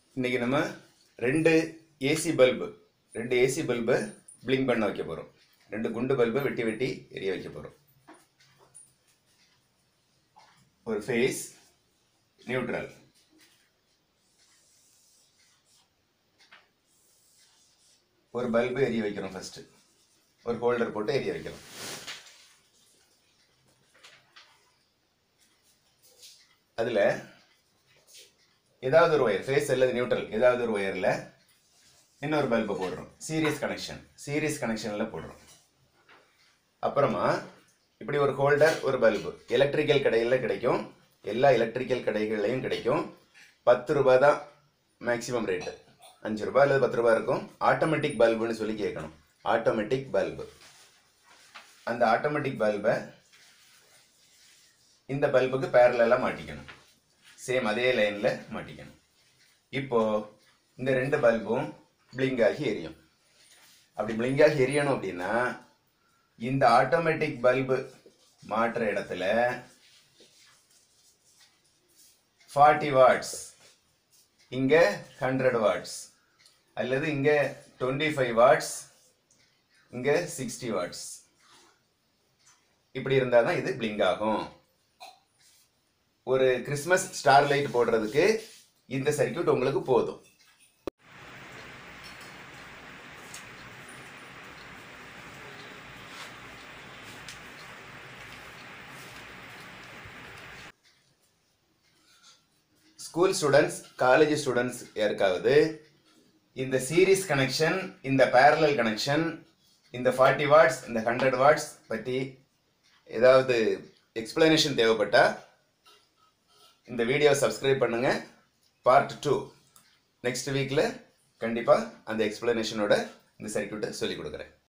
இன்னைக்கு நம்ம ரெண்டு ஏசி பல்பு ரெண்டு ஏசி பல்பை பிளிங்க் பண்ண வைக்க போகிறோம் ரெண்டு குண்டு பல்பை வெட்டி வெட்டி எரிய வைக்க போகிறோம் ஒரு ஃபேஸ் நியூட்ரல் ஒரு பல்பு எரிய வைக்கிறோம் ஃபர்ஸ்ட் ஒரு ஹோல்டர் போட்டு எரிய வைக்கிறோம் அதில் ஏதாவது ஒரு ஒயர் ஃபேஸ் அல்லது நியூட்ரல் ஏதாவது ஒரு ஒயரில் இன்னொரு பல்பை போடுறோம் சீரியஸ் கனெக்ஷன் சீரியஸ் கனெக்ஷனில் போடுறோம் அப்புறமா இப்படி ஒரு ஹோல்டர் ஒரு பல்பு எலக்ட்ரிக்கல் கடையில் கிடைக்கும் எல்லா எலக்ட்ரிக்கல் கடைகள்லையும் கிடைக்கும் பத்து ரூபாய் தான் மேக்ஸிமம் ரேட்டு அஞ்சு ரூபாய் அல்லது பத்து ரூபாய் இருக்கும் ஆட்டோமேட்டிக் பல்புன்னு சொல்லி கேட்கணும் ஆட்டோமேட்டிக் பல்பு அந்த ஆட்டோமேட்டிக் பல்பை இந்த பல்புக்கு பேரலாக மாட்டிக்கணும் சேம் அதே லைனில் மாட்டிக்கணும் இப்போ இந்த ரெண்டு பல்பும் பிளிங்க் ஆகி எரியும் அப்படி பிளிங்க் ஆகி எரியணும் அப்படின்னா இந்த ஆட்டோமேட்டிக் பல்பு மாற்ற இடத்துல ஃபார்ட்டி வாட்ஸ் இங்க ஹண்ட்ரட் வாட்ஸ் அல்லது இங்க டுவெண்ட்டி ஃபைவ் வாட்ஸ் இங்க சிக்ஸ்டி வாட்ஸ் இப்படி இருந்தால் தான் இது பிளிங்க் ஆகும் ஒரு கிறிஸ்மஸ் ஸ்டார் லைட் போடுறதுக்கு இந்த சர்க்கியூட் உங்களுக்கு போதும் ஸ்கூல் ஸ்டூடெண்ட்ஸ் காலேஜ் ஸ்டூடெண்ட்ஸ் யாருக்காவது இந்த சீரிஸ் கனெக்ஷன் இந்த பேரலல் கனெக்ஷன் இந்த ஃபார்ட்டி வாட்ஸ் இந்த ஹண்ட்ரட் வாட்ஸ் பற்றி ஏதாவது எக்ஸ்பிளனேஷன் தேவைப்பட்டா இந்த வீடியோ சப்ஸ்கிரைப் பண்ணுங்க பார்ட் டூ நெக்ஸ்ட் வீக்கில் கண்டிப்பாக அந்த எக்ஸ்பிளனேஷனோட இந்த சர்க்கியூட்டை சொல்லிக் கொடுக்குறேன்